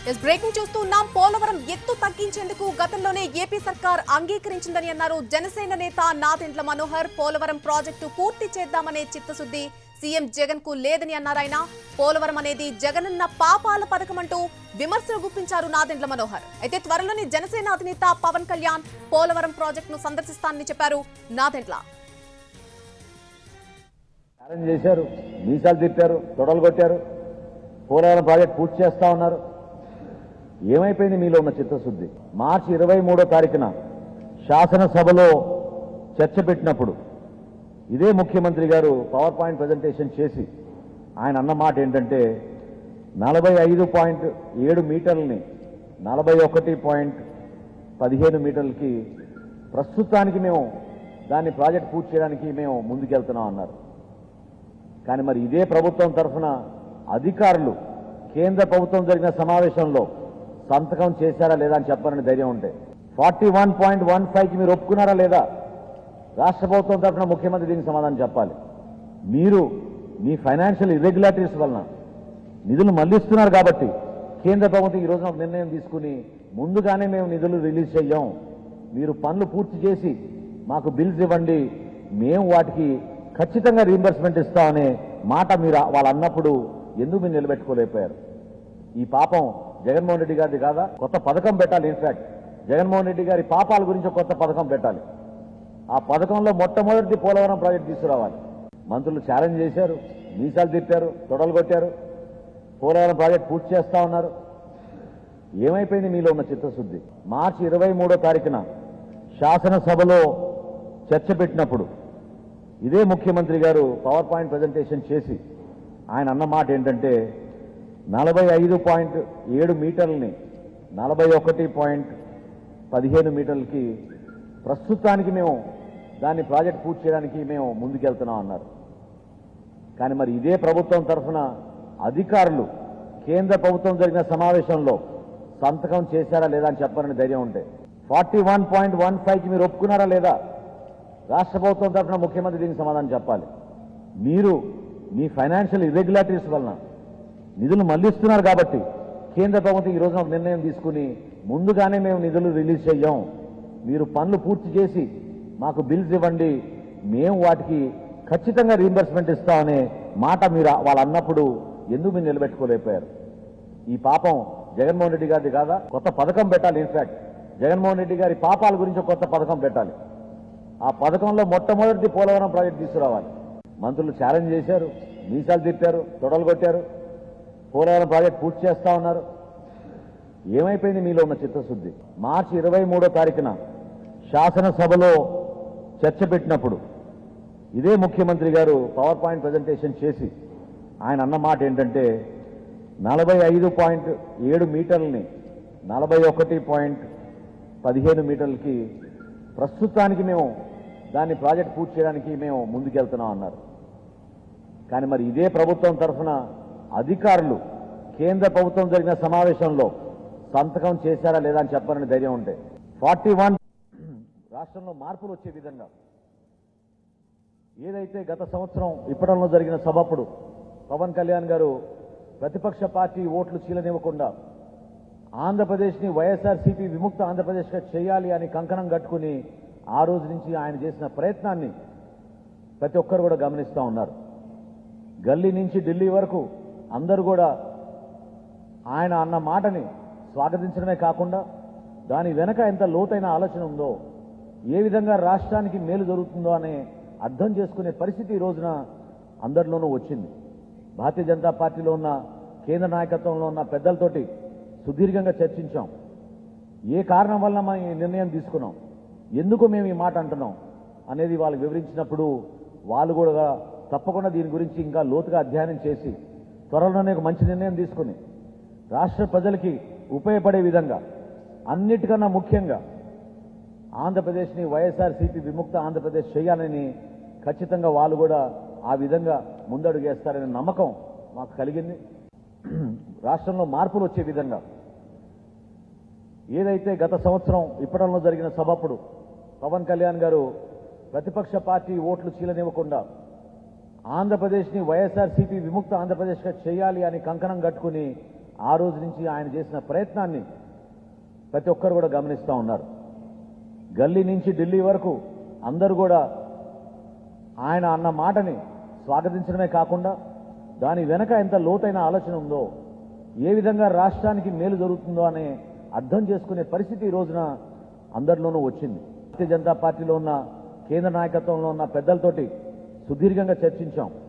yes breaking చూస్తున్నాం పోలవరం ఎత్తు తగ్గించేందుకు గతంలోనే ఏపీ సర్కార్ అంగీకరించిందని అన్నారు జనసేన నేత నాదెండ్ల మనోహర్ పోలవరం ప్రాజెక్టు పూర్తి చేద్దామనే చిత్తశుద్ధి సీఎం జగన్ కు లేదని అన్నారు ఆయన పోలవరం అనేది జగనన్న పాపాల పథకం అంటూ విమర్శలు గుప్పించారు నాదెండ్ల మనోహర్ అయితే త్వరలోనే జనసేన అధినేత పవన్ కళ్యాణ్ పోలవరం ప్రాజెక్టును సందర్శిస్తానని చెప్పారు నాదెండ్ల ఛాలెంజ్ చేశారు మీసాలు తిప్పారు తొడలు కొట్టారు పోలవరం ప్రాజెక్ట్ పూర్తి చేస్తా ఉన్నారు ఏమైపోయింది మీలో ఉన్న చిత్తశుద్ధి మార్చి ఇరవై మూడో తారీఖున శాసనసభలో చర్చ పెట్టినప్పుడు ఇదే ముఖ్యమంత్రి గారు పవర్ పాయింట్ ప్రజెంటేషన్ చేసి ఆయన అన్న మాట ఏంటంటే నలభై ఐదు పాయింట్ ఏడు మీటర్లని నలభై ఒకటి పాయింట్ పదిహేను మీటర్లకి ప్రస్తుతానికి మేము దాన్ని ప్రాజెక్ట్ పూర్తి చేయడానికి మేము ముందుకెళ్తున్నాం అన్నారు కానీ మరి ఇదే ప్రభుత్వం తరఫున అధికారులు కేంద్ర ప్రభుత్వం జరిగిన సమావేశంలో సంతకం చేశారా లేదా అని చెప్పాలని ధైర్యం ఉంటే ఫార్టీ వన్ పాయింట్ వన్ ఫైవ్కి మీరు ఒప్పుకున్నారా లేదా రాష్ట్ర ప్రభుత్వం తరఫున ముఖ్యమంత్రి దీనికి సమాధానం చెప్పాలి మీరు మీ ఫైనాన్షియల్ ఇర్రెగ్యులారిటీస్ వలన నిధులు మళ్లిస్తున్నారు కాబట్టి కేంద్ర ప్రభుత్వం ఈ రోజున ఒక నిర్ణయం తీసుకుని ముందుగానే మేము నిధులు రిలీజ్ చెయ్యం మీరు పనులు పూర్తి చేసి మాకు బిల్స్ ఇవ్వండి మేము వాటికి ఖచ్చితంగా రీంబర్స్మెంట్ ఇస్తామనే మాట మీరు వాళ్ళు అన్నప్పుడు ఎందుకు మీరు నిలబెట్టుకోలేకపోయారు ఈ పాపం జగన్మోహన్ రెడ్డి గారిది కాదా కొత్త పథకం పెట్టాలి ఇన్ఫాక్ట్ జగన్మోహన్ రెడ్డి గారి పాపాల గురించి ఒక కొత్త పథకం పెట్టాలి ఆ పథకంలో మొట్టమొదటి పోలవరం ప్రాజెక్ట్ తీసుకురావాలి మంత్రులు ఛాలెంజ్ చేశారు మీసాలు తిప్పారు తొడలు కొట్టారు పోలవరం ప్రాజెక్ట్ పూర్తి చేస్తా ఉన్నారు ఏమైపోయింది మీలో ఉన్న చిత్తశుద్ధి మార్చి ఇరవై మూడో తారీఖున శాసనసభలో చర్చ పెట్టినప్పుడు ఇదే ముఖ్యమంత్రి గారు పవర్ పాయింట్ ప్రజెంటేషన్ చేసి ఆయన అన్న మాట ఏంటంటే నలభై ఐదు పాయింట్ ఏడు మీటర్లని నలభై ఒకటి పాయింట్ పదిహేను మీటర్లకి ప్రస్తుతానికి మేము దాన్ని ప్రాజెక్ట్ పూర్తి చేయడానికి మేము ముందుకెళ్తున్నాం అన్నారు కానీ మరి ఇదే ప్రభుత్వం తరఫున అధికారులు కేంద్ర ప్రభుత్వం జరిగిన సమావేశంలో సంతకం చేశారా లేదా అని చెప్పాలని ధైర్యం ఉంటే ఫార్టీ వన్ పాయింట్ వన్ ఫైవ్కి మీరు ఒప్పుకున్నారా లేదా రాష్ట్ర ప్రభుత్వం తరఫున ముఖ్యమంత్రి దీనికి సమాధానం చెప్పాలి మీరు మీ ఫైనాన్షియల్ ఇర్రెగ్యులారిటీస్ వలన నిధులు మళ్లిస్తున్నారు కాబట్టి కేంద్ర ప్రభుత్వం ఈ రోజున ఒక నిర్ణయం తీసుకుని ముందుగానే మేము నిధులు రిలీజ్ చెయ్యం మీరు పనులు పూర్తి చేసి మాకు బిల్స్ ఇవ్వండి మేము వాటికి ఖచ్చితంగా రీంబర్స్మెంట్ ఇస్తామనే మాట మీరు వాళ్ళు అన్నప్పుడు ఎందుకు మీరు నిలబెట్టుకోలేకపోయారు ఈ పాపం జగన్మోహన్ రెడ్డి గారిది కాదా కొత్త పథకం పెట్టాలి ఇన్ఫాక్ట్ జగన్మోహన్ రెడ్డి గారి పాపాల గురించి ఒక కొత్త పథకం పెట్టాలి ఆ పథకంలో మొట్టమొదటి పోలవరం ప్రాజెక్ట్ తీసుకురావాలి మంత్రులు ఛాలెంజ్ చేశారు మీసాలు తిప్పారు తొడలు కొట్టారు పోలవరం ప్రాజెక్ట్ పూర్తి చేస్తా ఉన్నారు ఏమైపోయింది మీలో ఉన్న చిత్తశుద్ధి మార్చి ఇరవై మూడో తారీఖున శాసనసభలో చర్చ పెట్టినప్పుడు ఇదే ముఖ్యమంత్రి గారు పవర్ పాయింట్ ప్రజెంటేషన్ చేసి ఆయన అన్న మాట ఏంటంటే నలభై ఐదు పాయింట్ ఏడు మీటర్లని నలభై ఒకటి పాయింట్ పదిహేను మీటర్లకి ప్రస్తుతానికి మేము దాన్ని ప్రాజెక్ట్ పూర్తి చేయడానికి మేము ముందుకెళ్తున్నాం అన్నారు కానీ మరి ఇదే ప్రభుత్వం తరఫున అధికారులు కేంద్ర ప్రభుత్వం జరిగిన సమావేశంలో సంతకం చేశారా లేదా అని చెప్పాలని ధైర్యం ఉంటే ఫార్టీ వన్ రాష్ట్రంలో మార్పులు వచ్చే విధంగా ఏదైతే గత సంవత్సరం ఇప్పటిలో జరిగిన సభప్పుడు పవన్ కళ్యాణ్ గారు ప్రతిపక్ష పార్టీ ఓట్లు చీలనివ్వకుండా ఆంధ్రప్రదేశ్ని వైఎస్ఆర్సీపీ విముక్త ఆంధ్రప్రదేశ్గా చేయాలి అని కంకణం కట్టుకుని ఆ రోజు నుంచి ఆయన చేసిన ప్రయత్నాన్ని ప్రతి ఒక్కరు కూడా గమనిస్తూ ఉన్నారు గల్లీ నుంచి ఢిల్లీ వరకు అందరూ కూడా ఆయన అన్న మాటని స్వాగతించడమే కాకుండా దాని వెనక ఎంత లోతైన ఆలోచన ఉందో ఏ విధంగా రాష్ట్రానికి మేలు జరుగుతుందో అనే అర్థం చేసుకునే పరిస్థితి ఈ రోజున అందరిలోనూ వచ్చింది భారతీయ జనతా పార్టీలో ఉన్న కేంద్ర నాయకత్వంలో ఉన్న పెద్దలతోటి సుదీర్ఘంగా చర్చించాం ఏ కారణం వల్ల మనం ఈ నిర్ణయం తీసుకున్నాం ఎందుకు మేము ఈ మాట అంటున్నాం అనేది వాళ్ళకి వివరించినప్పుడు వాళ్ళు కూడా తప్పకుండా దీని గురించి ఇంకా లోతుగా అధ్యయనం చేసి త్వరలోనే ఒక మంచి నిర్ణయం తీసుకుని రాష్ట్ర ప్రజలకి ఉపయోగపడే విధంగా అన్నిటికన్నా ముఖ్యంగా ఆంధ్రప్రదేశ్ని వైఎస్ఆర్సీపీ విముక్త ఆంధ్రప్రదేశ్ చేయాలని ఖచ్చితంగా వాళ్ళు కూడా ఆ విధంగా ముందడుగేస్తారనే నమ్మకం మాకు కలిగింది రాష్ట్రంలో మార్పులు వచ్చే విధంగా ఏదైతే గత సంవత్సరం ఇప్పటిలో జరిగిన సభప్పుడు పవన్ కళ్యాణ్ గారు ప్రతిపక్ష పార్టీ ఓట్లు చీలనివ్వకుండా ఆంధ్రప్రదేశ్ని వైఎస్ఆర్సీపీ విముక్త ఆంధ్రప్రదేశ్గా చేయాలి అని కంకణం కట్టుకుని ఆ రోజు నుంచి ఆయన చేసిన ప్రయత్నాన్ని ప్రతి ఒక్కరు కూడా గమనిస్తూ ఉన్నారు గల్లీ నుంచి ఢిల్లీ వరకు అందరూ కూడా ఆయన అన్న మాటని స్వాగతించడమే కాకుండా దాని వెనక ఎంత లోతైన ఆలోచన ఉందో ఏ విధంగా రాష్ట్రానికి మేలు జరుగుతుందో అనే అర్థం చేసుకునే పరిస్థితి ఈ రోజున అందరిలోనూ వచ్చింది భారతీయ జనతా పార్టీలో ఉన్న కేంద్ర నాయకత్వంలో ఉన్న పెద్దలతోటి సుదీర్ఘంగా చర్చించాం